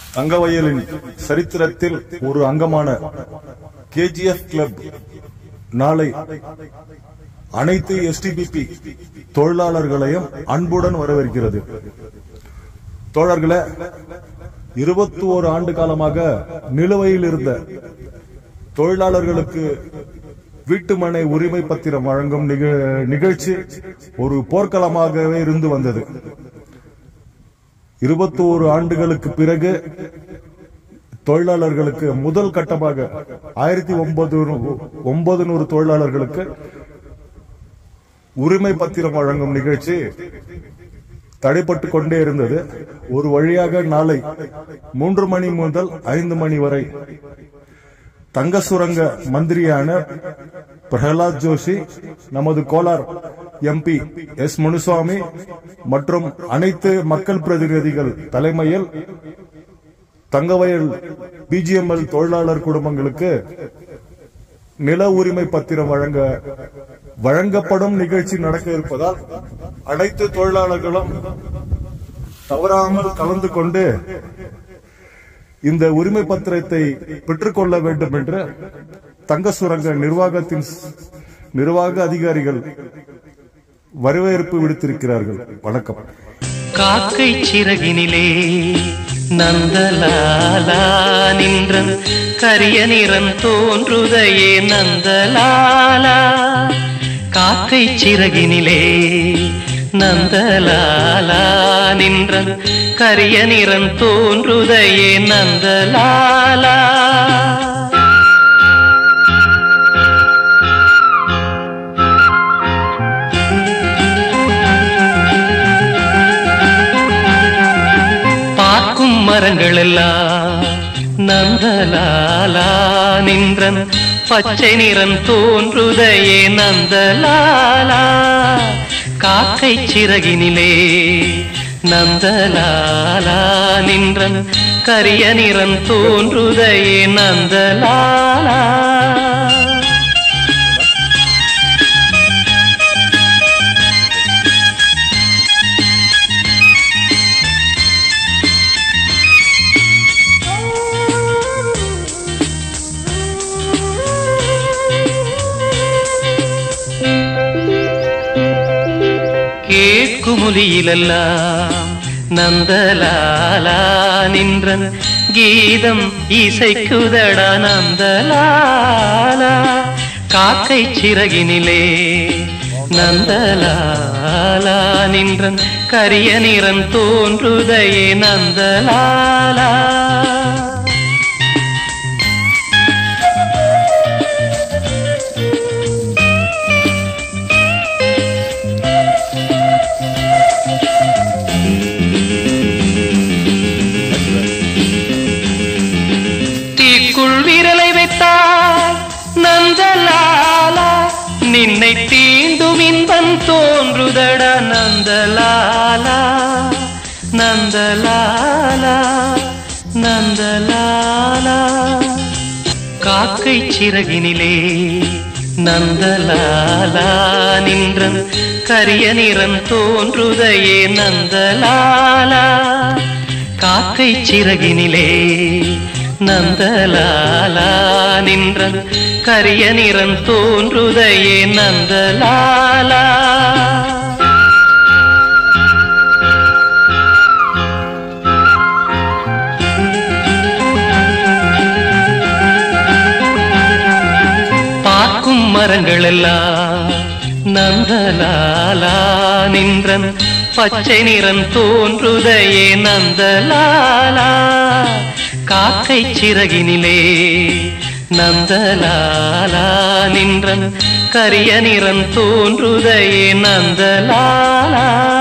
தங்கவயலின் சரித்திரத்தில் ஒரு அங்கமான KGF club நாளை அனைத்து எஸ்டிபிபி தொழிலாளர்களையும் அன்புடன் வரவேற்கிறது தோழர்களே இருபத்தி ஓரு ஆண்டு காலமாக நிலுவையில் இருந்த தொழிலாளர்களுக்கு வீட்டுமனை உரிமை பத்திரம் வழங்கும் நிக- நிகழ்ச்சி ஒரு போர்க்களமாகவே இருந்து வந்தது இருபத்தி ஓரு ஆண்டுகளுக்கு பிறகு தொழிலாளர்களுக்கு முதல் கட்டமாக ஆயிரத்தி ஒன்பது ஒன்பது நூறு தொழிலாளர்களுக்கு உரிமை பத்திரம் வழங்கும் நிகழ்ச்சி தடைப்பட்டு கொண்டே இருந்தது ஒரு வழியாக நாளை மூன்று மணி முதல் ஐந்து மணி வரை தங்க சுரங்க மந்திரியான பிரகலாத் ஜோஷி நமது கோலார் எம்பி எஸ் முனுசுவாமி மற்றும் அனைத்து மக்கள் பிரதிநிதிகள் தலைமையில் தங்கவயல் பிஜிஎம்எல் தொழிலாளர் குடும்பங்களுக்கு நில உரிமை பத்திரம் வழங்க வழங்கப்படும் நிகழ்ச்சி நடக்க இருப்பதால் அனைத்து தொழிலாளர்களும் தவறாமல் கலந்து கொண்டு இந்த உரிமை பத்திரத்தை பெற்றுக்கொள்ள வேண்டும் என்று தங்க சுரங்க நிர்வாகத்தின் நிர்வாக அதிகாரிகள் வரவேற்பு விடுத்திருக்கிறார்கள் வணக்கம் காக்கை சிறகினிலே நந்தலாலா நின்றன் கரிய நிறம் தோன்றுதையே நந்தலாலா காக்கை சிறகினிலே நந்தலாலா நின்றன் கரிய நிறம் தோன்றுதையே நந்தலாலா பார்க்கும் மரங்கள் எல்லாம் நந்தலாலா நின்றன் பச்சை நிறம் தோன்றுதையே நந்தலாலா காக்கை சிறகினிலே நந்தலாலா நின்றன் கரிய நிறம் தோன்றுதையே நந்தலாலா கேட்குமொழியிலெல்லாம் நந்தலாலா நின்றன் கீதம் இசைக்குதடா நந்தலாலா காக்கை சிறகினிலே நந்தலாலா நின்றன் கரிய நிறம் தோன்றுதையே நந்தலாலா தீக்குள் விரலை வைத்தால் நந்தலாலா நின்னை தீண்டும் இன்பம் தோன்றுதடா நந்தலாலா நந்தலாலா நந்தலாலா காக்கை சிறகினிலே நந்தலாலா நின்றன் கரிய நிறம் தோன்றுதையே நந்தலாலா காக்கை சிறகினிலே நந்தலாலா நின்றன் கரிய நிறம் தோன்றுதையே நந்தலாலா பார்க்கும் மரங்கள் எல்லாம் நந்தலாலா நின்றன் பச்சை நிறம் தோன்றுதையே நந்தலாலா காக்கை சிறகினிலே நந்தலாலா நின்றன் கரிய நிறம் தோன்றுதையே நந்தலாலா